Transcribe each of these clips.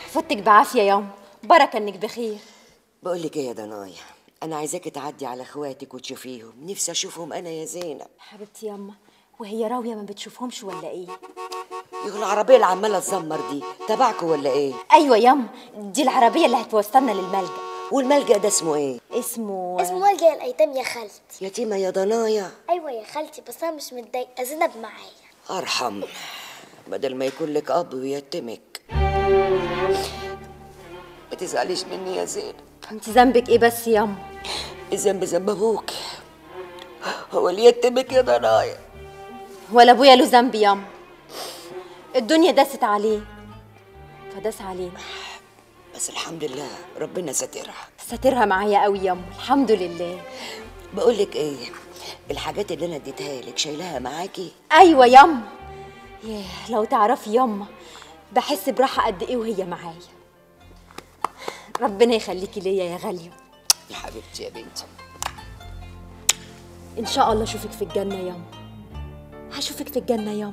فتك بعافيه يوم بركه انك بخير بقول لك ايه يا دنايا انا عايزاكي تعدي على اخواتك وتشوفيهم نفسي اشوفهم انا يا زينب حبيبتي يما وهي راويه ما بتشوفهمش ولا ايه يا العربيه اللي عماله تزمر دي تبعكوا ولا ايه ايوه يما دي العربيه اللي هتوصلنا للملجا والملجأ ده اسمه ايه اسمه اسمه ملجأ الأيتام يا خالتي يتيمه يا دنايا أيوة يا خالتي بس أنا مش متضايقة زينب معايا ارحم بدل ما يكون لك اب ويتمك ما تزعليش مني يا زينب انت ذنبك ايه بس يما الذنب ذنب ابوك هو اللي يتمك يا دنايا ولا ابويا له ذنب يما الدنيا داست عليه فداس علينا بس الحمد لله ربنا سترها ساترها معايا قوي يما الحمد لله بقول لك ايه الحاجات اللي انا اديتها لك شايلاها معاكي ايوه يما ياه لو تعرفي يما بحس براحه قد ايه وهي معايا ربنا يخليكي ليا يا غاليه يا حبيبتي يا بنتي ان شاء الله اشوفك في الجنه يما هشوفك في الجنه يما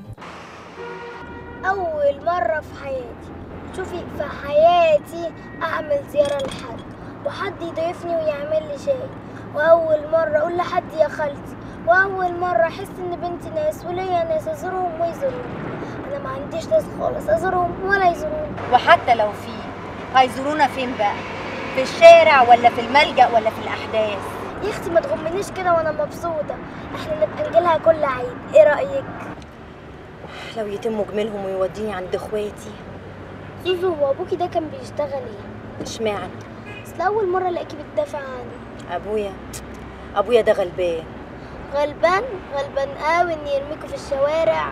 أول مرة في حياتي شوفي في حياتي أعمل زيارة لحد وحد يضيفني ويعمل لي شاي وأول مرة أقول لحد يا خالتي وأول مرة أحس إن بنتي ناس وليا ناس أزورهم ويزوروني أنا ما عنديش ناس خالص أزورهم ولا يزوروني وحتى لو في هيزورونا فين بقى في الشارع ولا في الملجأ ولا في الأحداث يا أختي ما تغمنيش كده وأنا مبسوطة إحنا نبقى نجيلها كل عيد إيه رأيك؟ لو يتموا جميلهم ويوديني عند اخواتي زوزو هو أبوكي ده كان بيشتغل إيه؟ اشمعنى أصل أول مرة ألاقيكي بتدافع عني ابويا ابويا ده غلبان غلبان غلبان قوي إن يرميكوا في الشوارع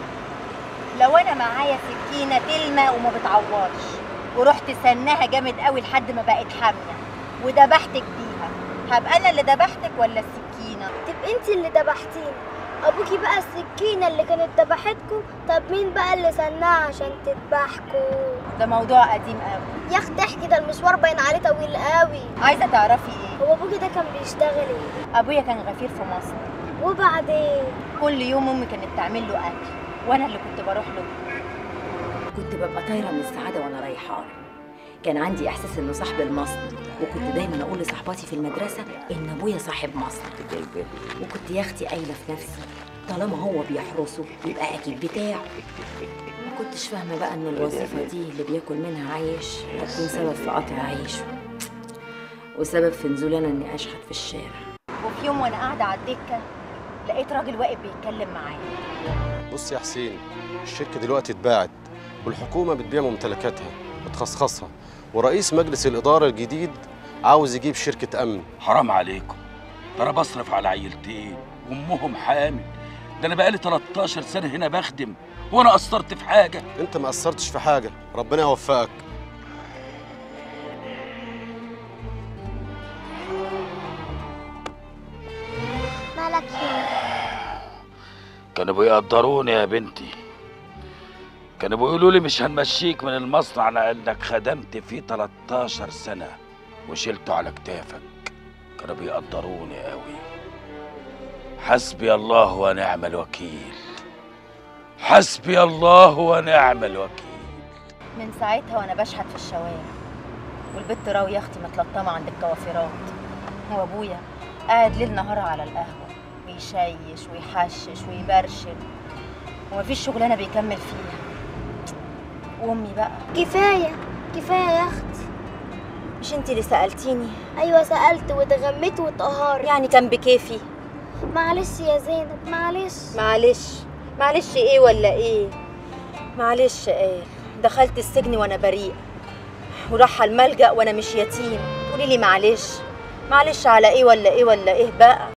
لو انا معايا سكينه تلمع وما بتعورش ورحت سناها جامد قوي لحد ما بقت حاميه وذبحتك بيها هبقى انا اللي ذبحتك ولا السكينه تبقى انت اللي ذبحتيني ابوكي بقى السكينه اللي كانت ذبحتكوا طب مين بقى اللي سناها عشان تذبحكوا ده موضوع قديم قوي يا اختي احكي ده المشوار باين عليه طويل قوي عايزه تعرفي ايه هو ابوكي ده كان بيشتغل ايه ابويا كان غفير في مصر وبعدين كل يوم امي كانت تعمل له اكل وانا اللي كنت بروح له كنت ببقى طايرة من السعادة وأنا رايحة له. كان عندي إحساس إنه صاحب المصنع وكنت دايما أقول لصاحباتي في المدرسة إن أبويا صاحب مصنع وكنت يا أختي قايلة في نفسي طالما هو بيحرسه يبقى أكيد بتاعه ما كنتش فاهمة بقى إن الوظيفة دي اللي بياكل منها عيش هتكون سبب في قطع عيشه وسبب في نزول أنا إني أشحت في الشارع وفي يوم وانا قاعده على الدكه لقيت راجل واقف بيتكلم معايا بص يا حسين الشركة دلوقتي اتباعت والحكومة بتبيع ممتلكاتها بتخصخصها ورئيس مجلس الإدارة الجديد عاوز يجيب شركة أمن حرام عليكم ده انا بصرف على عيلتين وامهم حامل ده انا بقالي 13 سنه هنا بخدم وانا قصرت في حاجه أنت ما قصرتش في حاجة ربنا يوفقك مالك يا كانوا بيقدروني يا بنتي كانوا بيقولوا لي مش هنمشيك من المصنع لانك خدمت فيه 13 سنه وشلته على كتافك كانوا بيقدروني قوي حسبي الله ونعم الوكيل حسبي الله ونعم الوكيل من ساعتها وانا بشحت في الشوارع والبت راوية اختي متلطمه عند الكوافيرات وابويا قاعد ليل نهار على القهوه بيشيش ويحشش ويبرشل ومفيش شغلانه بيكمل فيها وامي بقى كفايه كفايه يا اختي مش انت اللي سالتيني ايوه سالت واتغميت واتقهرت يعني كان بكيفي معلش يا زينب معلش معلش معلش ايه ولا ايه معلش ايه دخلت السجن وانا بريء وراح الملجأ وانا مش يتيم تقولي لي معلش معلش على ايه ولا ايه ولا ايه بقى